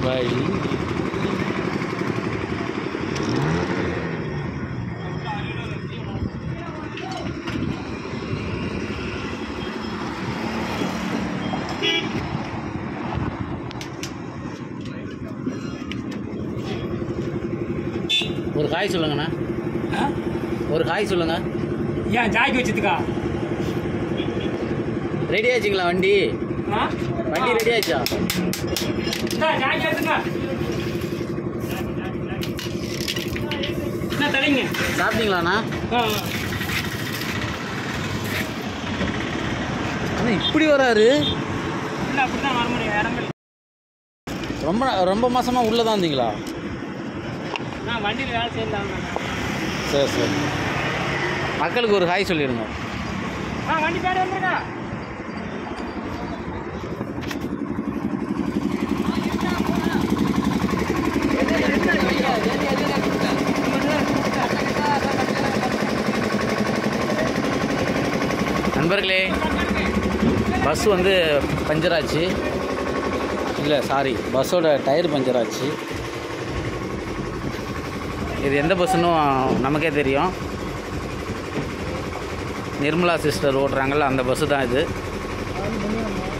பாய் ஒரு காய் சொல்லுங்கண்ணா ஆ? ஒரு காய் சொல்லுங்க ஏன் ஜாக்கி வச்சதுக்கா ரெடி ஆச்சுங்களா வண்டி ஆ? வண்டி ரெடி ஆச்சா இந்தா, ஜாக்கி எடுத்துங்க என்ன தலைங்க சாப்பிட்டீங்களாண்ணா ஆ, அண்ணா இப்படி வராரு இல்லை அப்படிதான் வர முடியும் இடங்கள் ரொம்ப ரொம்ப மாசமாக உள்ளே தான் இருந்தீங்களா நான் வண்டியில் வேலை செய்யலாம் சரி சரி மக்களுக்கு ஒரு ஹாய் சொல்லிடுங்க ஆ வண்டி பேர் வந்துருக்கா நண்பர்களே பஸ் வந்து பஞ்சர் ஆச்சு இல்லை சாரி பஸ்ஸோட டயர் பஞ்சர் ஆச்சு இது எந்த பஸ்ஸுன்னு நமக்கே தெரியும் நிர்மலா சிஸ்டர் ஓட்டுறாங்கல்ல அந்த பஸ்ஸு தான் இது